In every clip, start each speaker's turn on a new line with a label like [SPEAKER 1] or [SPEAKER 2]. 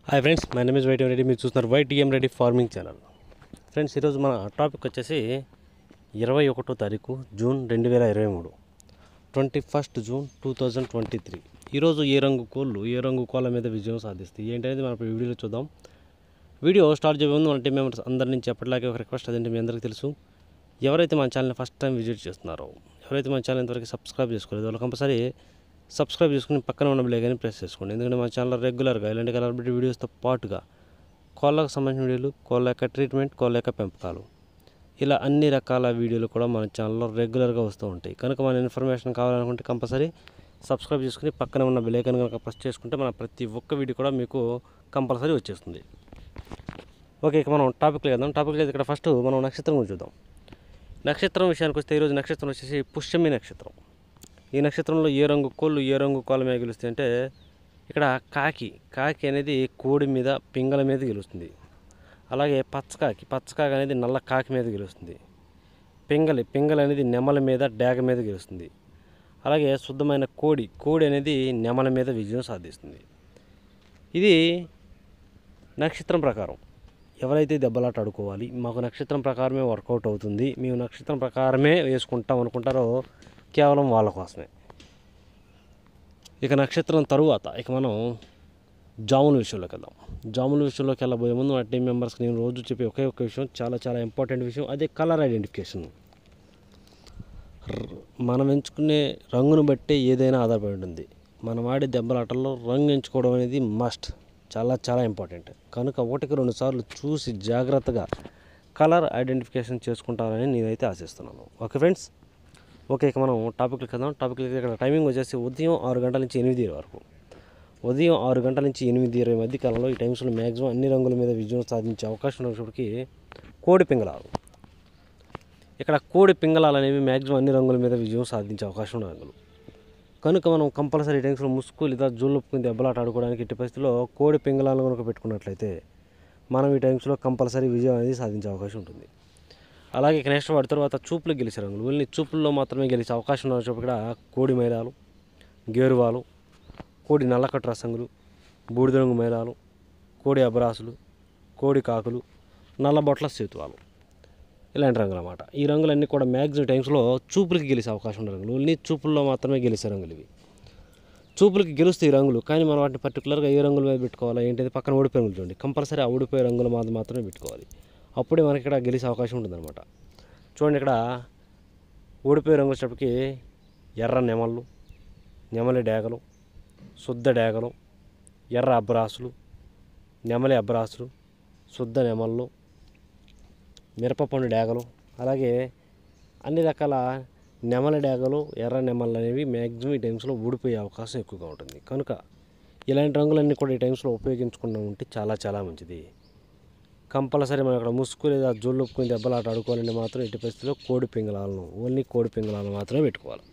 [SPEAKER 1] hi friends my name is YTM Reddy మీరు చూస్తున్నారు YTM Reddy farming channel friends ఈరోజు మన టాపిక్ వచ్చేసి ఇరవై ఒకటో తారీఖు జూన్ రెండు వేల ఇరవై మూడు twenty first June two thousand twenty three ఈరోజు ఏ రంగు కోళ్ళు ఏ రంగు కోళ్ళ మీద విజయం సాధిస్తాయి ఏంటనేది మనం ఇప్పుడు వీడియోలో చూద్దాం వీడియో స్టార్ట్ చేయే ముందు మన టీం మెంబర్స్ అందరి నుంచి ఎప్పటిలాగే ఒక రిక్వెస్ట్ అదేంటి మీ అందరికీ తెలుసు ఎవరైతే మన ఛానల్ని ఫస్ట్ టైం విజిట్ చేస్తున్నారో ఎవరైతే మన ఛానల్ ఇంతవరకు సబ్స్క్రైబ్ చేసుకోలేదు వాళ్ళు కంపల్సరీ సబ్స్క్రైబ్ చేసుకుని పక్కన ఉన్న బెల్ ప్రెస్ చేసుకోండి ఎందుకంటే మన ఛానల్ రెగ్యులర్గా ఇలాంటి కలర్బిట్టి వీడియోస్తో పాటుగా కోళ్ళకు సంబంధించిన వీడియోలు కోళ్ళ యొక్క ట్రీట్మెంట్ కోళ్ళ యొక్క పెంపకాలు ఇలా అన్ని రకాల వీడియోలు కూడా మన ఛానల్లో రెగ్యులర్గా వస్తూ ఉంటాయి కనుక మన ఇన్ఫర్మేషన్ కావాలనుకుంటే కంపల్సరీ సబ్స్క్రైబ్ చేసుకుని పక్కన ఉన్న బెల్ ఐకాన్ కనుక ప్రెస్ చేసుకుంటే మన ప్రతి ఒక్క వీడియో కూడా మీకు కంపల్సరీ వచ్చేస్తుంది ఓకే ఇక మనం టాపిక్లో వెళ్దాం టాపిక్ లేదు ఇక్కడ ఫస్ట్ మనం నక్షత్రం గురించి చూద్దాం నక్షత్రం విషయానికి వస్తే ఈరోజు నక్షత్రం వచ్చేసి పుష్యమి నక్షత్రం ఈ నక్షత్రంలో ఏ రంగు కోళ్ళు ఏ రంగు కోళ్ళ మీద గెలుస్తాయి అంటే ఇక్కడ కాకి కాకి అనేది కోడి మీద పింగళ మీద గెలుస్తుంది అలాగే పచ్చకాకి పచ్చకాకి అనేది నల్ల కాకి మీద గెలుస్తుంది పింగలి పింగలి అనేది నెమల మీద డేగ మీద గెలుస్తుంది అలాగే శుద్ధమైన కోడి కోడి అనేది నెమల మీద విజయం సాధిస్తుంది ఇది నక్షత్రం ప్రకారం ఎవరైతే దెబ్బలాట ఆడుకోవాలి మాకు నక్షత్రం ప్రకారమే వర్కౌట్ అవుతుంది మేము నక్షత్రం ప్రకారమే వేసుకుంటాం అనుకుంటారో కేవలం వాళ్ళ కోసమే ఇక నక్షత్రం తరువాత ఇక మనం జాముల విషయంలోకి వెళ్దాం జాముల విషయంలోకి వెళ్ళబోయే ముందు మా టీం మెంబర్స్కి నేను రోజు చెప్పే ఒకే ఒక విషయం చాలా చాలా ఇంపార్టెంట్ విషయం అదే కలర్ ఐడెంటిఫికేషన్ ర- మనం ఎంచుకునే రంగును బట్టే ఏదైనా ఆధారపడి ఉంటుంది మనం ఆడే దెబ్బలాటల్లో రంగు ఎంచుకోవడం అనేది మస్ట్ చాలా చాలా ఇంపార్టెంట్ కనుక ఒకటికి రెండు సార్లు చూసి జాగ్రత్తగా కలర్ ఐడెంటిఫికేషన్ చేసుకుంటారని నేనైతే ఆశిస్తున్నాను ఓకే ఫ్రెండ్స్ ఓకే ఇక మనం టాపిక్లకి వెళ్దాం టాపిక్లకి ఇక్కడ టైమింగ్ వచ్చేసి ఉదయం ఆరు గంటల నుంచి ఎనిమిది ఇరవై వరకు ఉదయం ఆరు గంటల నుంచి ఎనిమిది ఇరవై మధ్య కాలంలో ఈ టైమ్స్లో మ్యాక్సిమం అన్ని రంగుల మీద విజయం సాధించే అవకాశం ఉన్నప్పటికీ కోడి పింగళాలు ఇక్కడ కోడి పింగళాలు అనేవి మ్యాక్సిమం అన్ని రంగుల మీద విజయం సాధించే అవకాశం ఉన్న రంగులు కనుక మనం కంపల్సరీ టైమ్స్లో ముసుగు లేదా జూళ్ళొప్పుకుని దెబ్బలాట ఆడుకోవడానికి ఎట్టి పరిస్థితిలో కోడి పింగళాలను కనుక పెట్టుకున్నట్లయితే మనం ఈ టైమ్స్లో కంపల్సరీ విజయం అనేది సాధించే అవకాశం ఉంటుంది అలాగే ఇక నెక్స్ట్ వాడి తర్వాత చూపులు గెలిచే రంగులు ఓన్లీ చూపుల్లో మాత్రమే గెలిచే అవకాశం ఉన్నప్పుడు ఇక్కడ కోడి మైలాలు గేరువాలు కోడి నల్లకట్టు రసంగులు బూడిద రంగు మైలాలు కోడి అబరాసులు కోడి కాకులు నల్లబొట్ల సేతువాలు ఇలాంటి రంగులు అన్నమాట ఈ రంగులన్నీ కూడా మ్యాక్సిమం టైమ్స్లో చూపులకి గెలిచే అవకాశం ఉన్న రంగులు ఓన్లీ చూపుల్లో మాత్రమే గెలిచే రంగులు ఇవి చూపులకి గెలుస్తాయి ఈ రంగులు కానీ మనం వాటిని పర్టికులర్గా ఏ రంగుల మీద పెట్టుకోవాలా ఏంటంటే పక్కన ఓడిపోయే రంగులు చూడండి కంపల్సరీ ఆ ఓడిపోయే రంగుల మీద మాత్రమే పెట్టుకోవాలి అప్పుడే మనకి ఇక్కడ గెలిచే అవకాశం ఉంటుందన్నమాట చూడండి ఇక్కడ ఓడిపోయే రంగు వచ్చేటప్పటికి ఎర్ర నెమళ్ళు నెమలి డేగలు శుద్ధ డేగలు ఎర్ర అబ్రాసులు నెమలి అబ్రాసులు శుద్ధ నెమళ్ళు మిరపపండు డేగలు అలాగే అన్ని రకాల నెమల డేగలు ఎర్ర నెమళ్ళు అనేవి మ్యాక్సిమం ఈ టైమ్స్లో ఊడిపోయే అవకాశం ఎక్కువగా ఉంటుంది కనుక ఇలాంటి రంగులన్నీ కూడా ఈ టైమ్స్లో ఉపయోగించుకున్న ఉంటే చాలా చాలా మంచిది కంపల్సరీ మనం ఇక్కడ ముసుగు లేదా జోళ్ళొప్పుకుని దెబ్బలాట ఆడుకోవాలంటే మాత్రం ఎట్టి పరిస్థితిలో కోడి పింగళాలను ఓన్లీ కోడి పింగళాలను మాత్రమే పెట్టుకోవాలి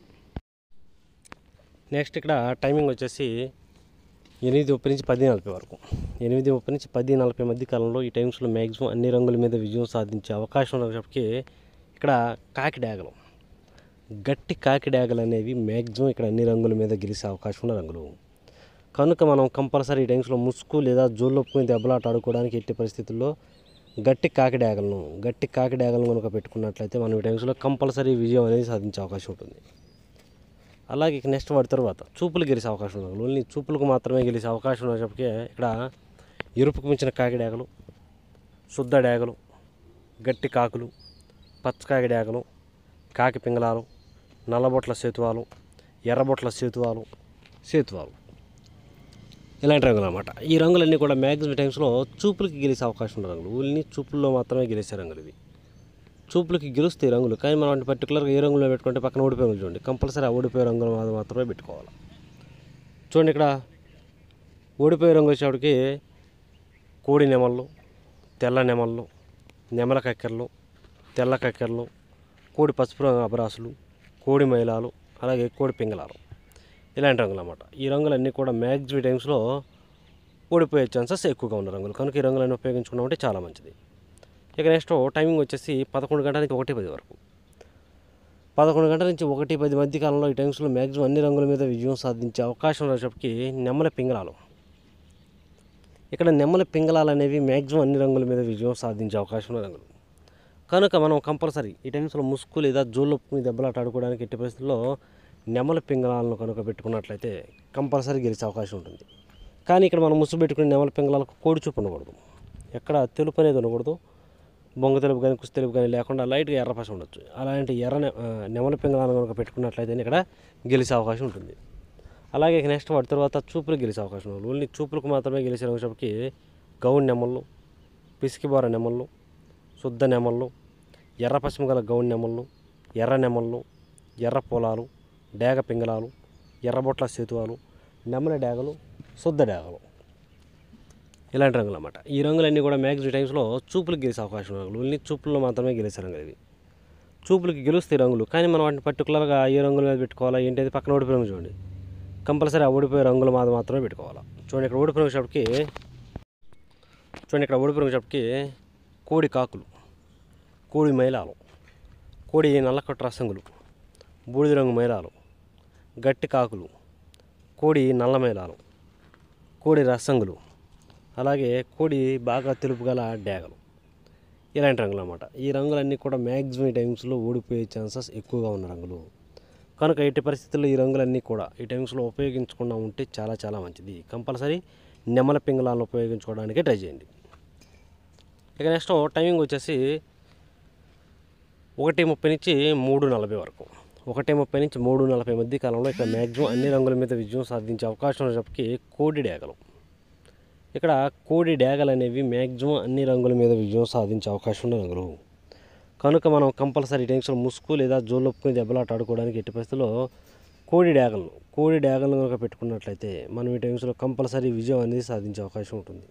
[SPEAKER 1] నెక్స్ట్ ఇక్కడ టైమింగ్ వచ్చేసి ఎనిమిది ముప్పై నుంచి పది నలభై వరకు ఎనిమిది ముప్పై నుంచి పది నలభై మధ్య కాలంలో ఈ టైమ్స్లో మ్యాక్సిమం అన్ని రంగుల మీద విజయం సాధించే అవకాశం ఉన్నప్పటికీ ఇక్కడ కాకి డాగలు గట్టి కాకి డాగలు అనేవి మ్యాక్సిమం ఇక్కడ అన్ని రంగుల మీద గెలిచే అవకాశం ఉన్న రంగులు కనుక మనం కంపల్సరీ ఈ టైమ్స్లో ముసుగు లేదా జోళ్ళొప్పుకుని దెబ్బలాట ఆడుకోవడానికి ఎట్టి పరిస్థితుల్లో గట్టి కాకి డాగలను గట్టి కాకి డాగలను కనుక పెట్టుకున్నట్లయితే మనం ఈ టైమ్స్లో కంపల్సరీ విజయం అనేది సాధించే అవకాశం ఉంటుంది అలాగే ఇక నెక్స్ట్ వాడి తర్వాత చూపులు గెలిచే అవకాశం ఉంది ఓన్లీ చూపులకు మాత్రమే గెలిచే అవకాశం ఉన్నప్పటికీ ఇక్కడ ఎరుపుకు మించిన కాకి డేగలు శుద్ధ డేగలు గట్టి కాకులు పచ్చకాకి డేగలు కాకి పింగళాలు నల్లబొట్ల సేతువాలు ఎర్రబొట్ల సేతువాలు సేతువాలు ఇలాంటి రంగులు అనమాట ఈ రంగులన్నీ కూడా మ్యాక్సిమం టైమ్స్లో చూపులకి గెలిచే అవకాశం ఉన్న రంగులు ఓన్లీ చూపుల్లో మాత్రమే గెలిచే రంగులు ఇవి చూపులకి గెలుస్తాయి రంగులు కానీ మనం వాటిని పర్టికులర్గా ఏ రంగులో పెట్టుకుంటే పక్కన ఓడిపోయే రంగులు చూడండి కంపల్సరీ ఆ ఓడిపోయే రంగులు మాత్రం మాత్రమే పెట్టుకోవాలి చూడండి ఇక్కడ ఓడిపోయే రంగు వచ్చేటికి కోడి నెమళ్ళు తెల్ల నెమళ్ళు నెమల కక్కెరలు తెల్ల కక్కెరలు కోడి పసుపు రంగు అబరాసులు కోడి మైలాలు అలాగే కోడి పింగళాలు ఇలాంటి రంగులు అన్నమాట ఈ రంగులన్నీ కూడా మ్యాక్సిమం టైమ్స్లో ఓడిపోయే ఛాన్సెస్ ఎక్కువగా ఉన్న రంగులు కనుక ఈ రంగులన్నీ ఉపయోగించుకున్నామంటే చాలా మంచిది ఇక నెక్స్ట్ టైమింగ్ వచ్చేసి పదకొండు గంటల నుంచి ఒకటి పది వరకు పదకొండు గంటల నుంచి ఒకటి పది మధ్య కాలంలో ఈ టైమ్స్లో మ్యాక్సిమం అన్ని రంగుల మీద విజయం సాధించే అవకాశం వచ్చేప్పటికి నెమ్మల పింగళాలు ఇక్కడ నెమ్మల పింగళాలు అనేవి మ్యాక్సిమం అన్ని రంగుల మీద విజయం సాధించే అవకాశం ఉన్న రంగులు కనుక మనం కంపల్సరీ ఈ టైమ్స్లో ముసుగు లేదా జోళ్ళొప్పు దెబ్బలాట ఆడుకోవడానికి ఎట్టి పరిస్థితుల్లో నెమల పింగళాలను కనుక పెట్టుకున్నట్లయితే కంపల్సరీ గెలిచే అవకాశం ఉంటుంది కానీ ఇక్కడ మనం ముసుగు పెట్టుకునే నెమల పింగళాలకు కోడి చూపు ఉండకూడదు ఎక్కడ తెలుపు అనేది ఉండకూడదు బొంగ తెలుపు కానీ కుసి తెలుపు కానీ లేకుండా లైట్గా ఎర్రపస ఉండొచ్చు అలాంటి ఎర్ర నె- ఆ, నెమల పింగళాలను కనుక పెట్టుకున్నట్లయితే ఇక్కడ గెలిచే అవకాశం ఉంటుంది అలాగే ఇక నెక్స్ట్ వాటి తర్వాత చూపులకు గెలిచే అవకాశం ఉంది ఓన్లీ చూపులకు మాత్రమే గెలిచే రంగుషాపుకి గౌన్ నెమళ్ళు పిసికిబోర నెమళ్ళు శుద్ధ నెమళ్ళు ఎర్ర పశ్చిమ గల గౌన్ నెమళ్ళు ఎర్ర నెమళ్ళు ఎర్ర పొలాలు డేగ పింగళాలు ఎర్రబొట్ల సేతువాలు నెమల డేగలు శుద్ధ డేగలు ఇలాంటి రంగులు అన్నమాట ఈ రంగులన్నీ కూడా మ్యాక్సిమం టైమ్స్లో చూపులకు గెలిచే అవకాశం ఉన్న రంగులు ఓన్లీ చూపుల్లో మాత్రమే గెలిచే రంగులు ఇవి చూపులకి గెలుస్తాయి రంగులు కానీ మనం వాటిని పర్టికులర్గా ఏ రంగుల మీద పెట్టుకోవాలా ఏంటి అది పక్కన ఓడిపోయి రంగు చూడండి కంపల్సరీ ఆ ఓడిపోయే రంగుల మీద మాత్రమే పెట్టుకోవాలా చూడండి ఇక్కడ ఓడిపోయిన వచ్చేటప్పటికి చూడండి ఇక్కడ ఓడిపోయిన వచ్చేటప్పటికి కోడి కాకులు కోడి మైలాలు కోడి నల్లకట్టు రసంగులు బూడిద రంగు మైలాలు గట్టి కాకులు కోడి నల్ల మైలాలు కోడి రసంగులు అలాగే కోడి బాగా తెలుపు గల డేగలు ఇలాంటి రంగులు అన్నమాట ఈ రంగులన్నీ కూడా మ్యాక్సిమం టైమ్స్లో ఓడిపోయే ఛాన్సెస్ ఎక్కువగా ఉన్న రంగులు కనుక ఎట్టి పరిస్థితుల్లో ఈ రంగులన్నీ కూడా ఈ టైమ్స్లో ఉపయోగించకుండా ఉంటే చాలా చాలా మంచిది కంపల్సరీ నెమల పింగళాలను ఉపయోగించుకోవడానికి ట్రై చేయండి ఇక నెక్స్ట్ టైమింగ్ వచ్చేసి ఒకటి ముప్పై నుంచి మూడు నలభై వరకు ఒకటి ముప్పై నుంచి మూడు నలభై మధ్య కాలంలో ఇక్కడ మ్యాక్సిమం అన్ని రంగుల మీద విజయం సాధించే అవకాశం ఉన్నప్పటికీ కోడి డేగలు ఇక్కడ కోడి డేగలు అనేవి మ్యాక్సిమం అన్ని రంగుల మీద విజయం సాధించే అవకాశం ఉన్న రంగులు కనుక మనం కంపల్సరీ టెన్షన్ ముసుగు లేదా జోలొప్పుకుని దెబ్బలాట ఆడుకోవడానికి ఎట్టి పరిస్థితుల్లో కోడి డేగలను కోడి డేగలను కనుక పెట్టుకున్నట్లయితే మనం ఈ టైమ్స్లో కంపల్సరీ విజయం అనేది సాధించే అవకాశం ఉంటుంది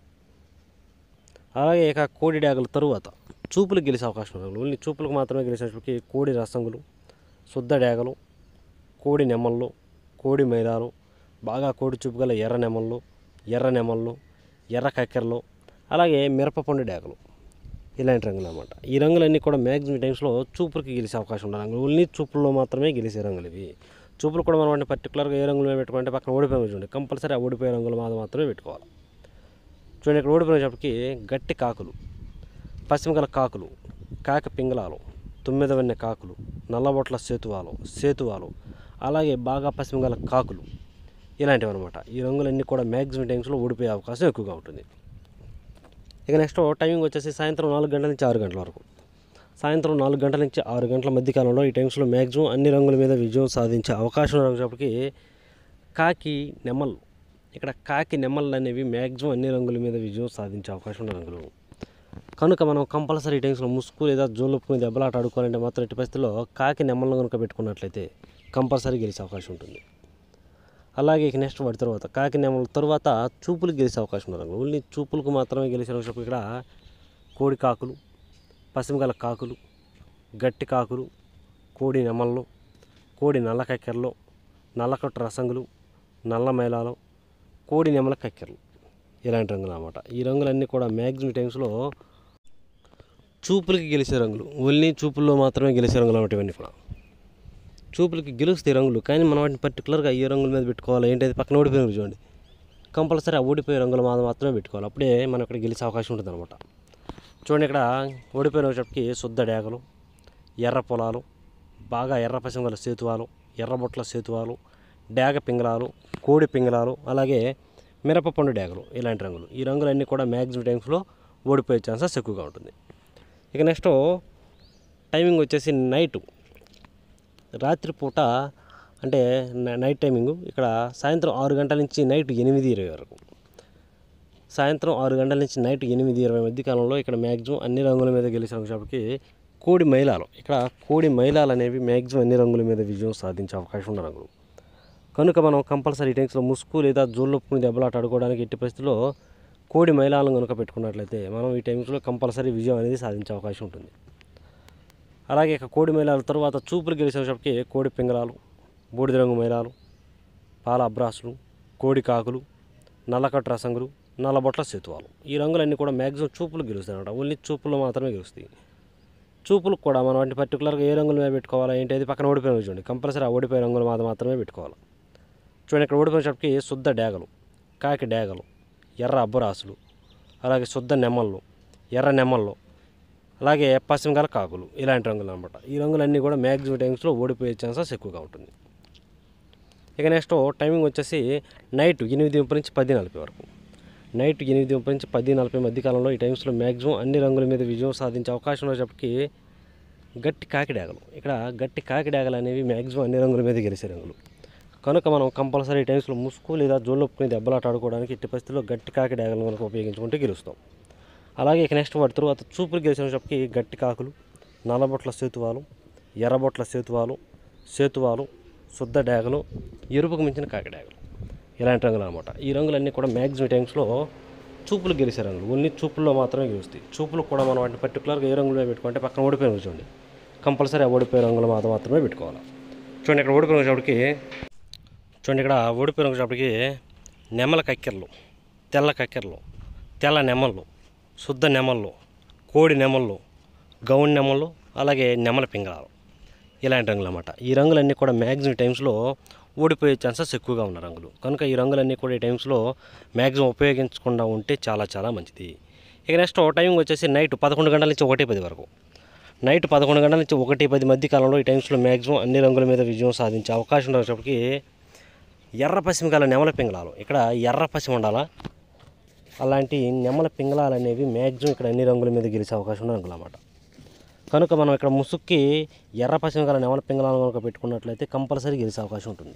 [SPEAKER 1] అలాగే ఇక కోడి డ్యాగల తరువాత చూపులకు గెలిచే అవకాశం ఉంది ఓన్లీ చూపులకు మాత్రమే గెలిచినప్పటికీ కోడి రసంగులు శుద్ధ డ్యాగలు కోడి నెమళ్ళు కోడి మైలాలు బాగా కోడి చూపు గల ఎర్ర నెమళ్ళు ఎర్ర నెమళ్ళు ఎర్ర కక్కెరలు అలాగే మిరపపండు డ్యాగలు ఇలాంటి రంగులు అన్నమాట ఈ రంగులన్నీ కూడా మ్యాక్సిమం టైమ్స్లో చూపులకి గెలిచే అవకాశం ఉన్న రంగులు ఓన్లీ చూపుల్లో మాత్రమే గెలిచే రంగులు ఇవి చూపులు కూడా మనం వాటిని పర్టికులర్గా ఏ రంగులు పెట్టుకుంటే పక్కన ఓడిపోయి చూడండి కంపల్సరీ ఆ ఓడిపోయే రంగులు మాత్రం మాత్రమే పెట్టుకోవాలి చూడండి ఇక్కడ ఓడిపోయినప్పటికీ గట్టి కాకులు పశ్చిమగల కాకులు కాక పింగళాలు తొమ్మిది వెన్న కాకులు నల్లబొట్ల సేతువాలు సేతువాలు అలాగే బాగా పశ్చిమగల కాకులు ఇలాంటివి అనమాట ఈ రంగులన్నీ కూడా మ్యాక్సిమం టైమ్స్లో ఓడిపోయే అవకాశం ఎక్కువగా ఉంటుంది ఇక నెక్స్ట్ టైమింగ్ వచ్చేసి సాయంత్రం నాలుగు గంటల నుంచి ఆరు గంటల వరకు సాయంత్రం నాలుగు గంటల నుంచి ఆరు గంటల మధ్య కాలంలో ఈ టైమ్స్లో మ్యాక్సిమం అన్ని రంగుల మీద విజయం సాధించే అవకాశం ఉన్నప్పటికీ కాకి నెమళ్ళు ఇక్కడ కాకి నెమళ్ళు అనేవి మ్యాక్సిమం అన్ని రంగుల మీద విజయం సాధించే అవకాశం ఉన్న రంగులు కనుక మనం కంపల్సరీ టైమ్స్లో ముసుగు లేదా జోలుపు మీద దెబ్బలాట ఆడుకోవాలంటే మాత్రం ఎట్టి పరిస్థితుల్లో కాకి నెమ్మలను కనుక పెట్టుకున్నట్లయితే కంపల్సరీ గెలిచే అవకాశం ఉంటుంది అలాగే ఇక నెక్స్ట్ వాటి తర్వాత కాకి నెమ్మల తర్వాత చూపులకు గెలిచే అవకాశం ఉన్న రంగులు ఓన్లీ చూపులకు మాత్రమే గెలిచే రంగులు ఇక్కడ కోడి కాకులు పశ్చిమగల కాకులు గట్టి కాకులు కోడి నెమళ్ళు కోడి నల్ల కక్కెరలు నల్లకట్టు రసంగులు నల్ల మేళాలు కోడి నెమల కక్కెరలు ఇలాంటి రంగులు అన్నమాట ఈ రంగులన్నీ కూడా మ్యాక్సిమం టైమ్స్లో చూపులకి గెలిచే రంగులు ఓన్లీ చూపుల్లో మాత్రమే గెలిచే రంగులు అన్నమాట ఇవన్నీ కూడా చూపులకి గెలుస్తాయి రంగులు కానీ మనం వాటిని పర్టికులర్గా ఏ రంగుల మీద పెట్టుకోవాలి ఏంటది పక్కన ఓడిపోయిన రంగు చూడండి కంపల్సరీ ఆ ఓడిపోయే రంగుల మీద మాత్రమే పెట్టుకోవాలి అప్పుడే మనం ఇక్కడ గెలిచే అవకాశం ఉంటుంది అనమాట చూడండి ఇక్కడ ఓడిపోయిన వచ్చేటప్పటికి శుద్ధ డేగలు ఎర్ర పొలాలు బాగా ఎర్ర పశువుల సేతువాలు ఎర్రబొట్ల సేతువాలు డేగ పింగళాలు కోడి పింగళాలు అలాగే మిరపపండు డేగలు ఇలాంటి రంగులు ఈ రంగులన్నీ కూడా మ్యాక్సిమం టైమ్స్లో ఓడిపోయే ఛాన్సెస్ ఎక్కువగా ఉంటుంది ఇక నెక్స్ట్ టైమింగ్ వచ్చేసి నైట్ రాత్రిపూట అంటే న- నైట్ టైమింగ్ ఇక్కడ సాయంత్రం ఆరు గంటల నుంచి నైట్ ఎనిమిది ఇరవై వరకు సాయంత్రం ఆరు గంటల నుంచి నైట్ ఎనిమిది ఇరవై మధ్య కాలంలో ఇక్కడ మ్యాక్సిమం అన్ని రంగుల మీద గెలిచిన వచ్చేటప్పటికి కోడి మైలాలు ఇక్కడ కోడి మైలాలు అనేవి మ్యాక్సిమం అన్ని రంగుల మీద విజయం సాధించే అవకాశం ఉన్న రంగులు కనుక మనం కంపల్సరీ టైమ్స్లో ముసుగు లేదా జోళ్ళొప్పుకుని దెబ్బలాట ఆడుకోవడానికి ఎట్టి పరిస్థితుల్లో కోడి మైలాలను కనుక పెట్టుకున్నట్లయితే మనం ఈ టైమ్స్లో కంపల్సరీ విజయం అనేది సాధించే అవకాశం ఉంటుంది అలాగే ఇక కోడి మైలాల తర్వాత చూపులు గెలిచేటప్పటికి కోడి పింగళాలు బూడిద రంగు మైలాలు పాల అబ్రాసులు కోడి కాకులు నల్లకట్టు రసంగులు నల్లబొట్ల సేతువాలు ఈ రంగులన్నీ కూడా మ్యాక్సిమం చూపులు గెలుస్తాయి అనమాట ఓన్లీ చూపుల్లో మాత్రమే గెలుస్తాయి చూపులకు కూడా మనం వాటిని పర్టికులర్గా ఏ రంగుల మీద పెట్టుకోవాలా ఏంటి అది పక్కన ఓడిపోయిన చూడండి కంపల్సరీ ఆ ఓడిపోయే రంగుల మీద మాత్రమే పెట్టుకోవాలి చూడండి ఇక్కడ ఓడిపోయినప్పటికి శుద్ధ డేగలు కాకి డేగలు ఎర్ర అబ్బరాసులు అలాగే శుద్ధ నెమళ్ళు ఎర్ర నెమళ్ళు అలాగే పశ్చిమగల కాకులు ఇలాంటి రంగులు అనమాట ఈ రంగులన్నీ కూడా మ్యాక్సిమం టైమ్స్లో ఓడిపోయే ఛాన్సెస్ ఎక్కువగా ఉంటుంది ఇక నెక్స్ట్ టైమింగ్ వచ్చేసి నైట్ ఎనిమిది ముప్పై నుంచి పది నలభై వరకు నైట్ ఎనిమిది ముప్పై నుంచి పది నలభై మధ్య కాలంలో ఈ టైమ్స్లో మ్యాక్సిమం అన్ని రంగుల మీద విజయం సాధించే అవకాశం వచ్చేప్పటికి గట్టి కాకిడాగలు ఇక్కడ గట్టి కాకిడాగలు అనేవి మ్యాక్సిమం అన్ని రంగుల మీద గెలిచే రంగులు కనుక మనం కంపల్సరీ టైమ్స్లో ముసుగు లేదా జోళ్ళొప్పుకుని దెబ్బలాట ఆడుకోవడానికి ఇట్టి పరిస్థితుల్లో గట్టి కాకిడాగలను కనుక ఉపయోగించుకుంటే గెలుస్తాం అలాగే ఇక నెక్స్ట్ వాటి తర్వాత చూపులు గెలిచినప్పటికి గట్టి కాకులు నల్లబొట్ల సేతువాలు ఎర్రబొట్ల సేతువాలు సేతువాలు శుద్ధ డాగలు ఎరుపుకు మించిన కాకిడాగలు ఇలాంటి రంగులు అనమాట ఈ రంగులన్నీ కూడా మ్యాక్సిమం టైమ్స్లో చూపులు గెలిచే రంగులు ఓన్లీ చూపుల్లో మాత్రమే గెలుస్తాయి చూపులు కూడా మనం వాటిని పర్టికులర్గా ఏ రంగులో పెట్టుకుంటే పక్కన ఓడిపోయిన రంగు చూడండి కంపల్సరీ ఆ ఓడిపోయే రంగులు మాత్రం మాత్రమే పెట్టుకోవాలి చూడండి ఇక్కడ ఓడిపోయిన వచ్చేప్పటికి చూడండి ఇక్కడ ఓడిపోయిన వచ్చేప్పటికి నెమల కక్కెరలు తెల్ల కక్కెరలు తెల్ల నెమళ్ళు శుద్ధ నెమళ్ళు కోడి నెమళ్ళు గౌన్ నెమళ్ళు అలాగే నెమల పింగళాలు ఇలాంటి రంగులు అన్నమాట ఈ రంగులన్నీ కూడా మ్యాక్సిమం టైమ్స్లో ఓడిపోయే ఛాన్సెస్ ఎక్కువగా ఉన్న రంగులు కనుక ఈ రంగులన్నీ కూడా ఈ టైమ్స్లో మ్యాక్సిమం ఉపయోగించకుండా ఉంటే చాలా చాలా మంచిది ఇక నెక్స్ట్ టైం వచ్చేసి నైట్ పదకొండు గంటల నుంచి ఒకటి పది వరకు నైట్ పదకొండు గంటల నుంచి ఒకటి పది మధ్య కాలంలో ఈ టైమ్స్లో మ్యాక్సిమం అన్ని రంగుల మీద విజయం సాధించే అవకాశం ఉన్నప్పటికీ ఎర్ర పశ్చిమ గల నెమల పింగళాలు ఇక్కడ ఎర్ర పశ్చిమ ఉండాలా అలాంటి నెమల పింగళాలు అనేవి మ్యాక్సిమం ఇక్కడ అన్ని రంగుల మీద గెలిచే అవకాశం ఉన్న రంగులు అన్నమాట కనుక మనం ఇక్కడ ముసుక్కి ఎర్ర పశ్చిమ గల నెమల పింగళాలను కనుక పెట్టుకున్నట్లయితే కంపల్సరీ గెలిచే అవకాశం ఉంటుంది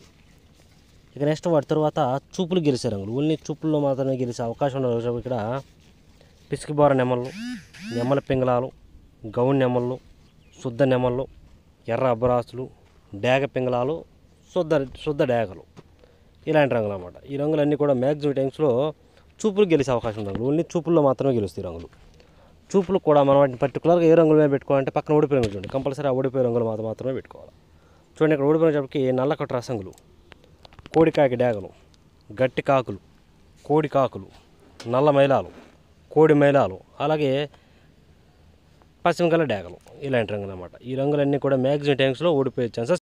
[SPEAKER 1] ఇక నెక్స్ట్ వాటి తర్వాత చూపులు గెలిచే రంగులు ఓన్లీ చూపుల్లో మాత్రమే గెలిచే అవకాశం ఉన్న రోజు ఇక్కడ పిసికిబోర నెమళ్ళు నెమల పింగళాలు గౌన్ నెమళ్ళు శుద్ధ నెమళ్ళు ఎర్ర అబ్బరాసులు డేగ పింగళాలు శుద్ధ శుద్ధ డేగలు ఇలాంటి రంగులు అన్నమాట ఈ రంగులన్నీ కూడా మ్యాక్సిమం టైమ్స్లో చూపులు గెలిచే అవకాశం ఉంది ఓన్లీ చూపుల్లో మాత్రమే గెలుస్తాయి ఈ రంగులు చూపులు కూడా మనం వాటిని పర్టికులర్గా ఏ రంగుల మీద పెట్టుకోవాలంటే పక్కన ఓడిపోయిన రంగులు చూడండి కంపల్సరీ ఆ ఓడిపోయే రంగులు మాత్రం మాత్రమే పెట్టుకోవాలి చూడండి ఇక్కడ ఓడిపోయినప్పటికి నల్లకట్ట రసంగులు కోడికాకి డేగలు గట్టి కాకులు కోడి కాకులు నల్ల మైలాలు కోడి మైలాలు అలాగే పశ్చిమ గల డేగలు ఇలాంటి రంగులు అన్నమాట ఈ రంగులన్నీ కూడా మ్యాక్సిమం టైమ్స్లో ఓడిపోయే ఛాన్సెస్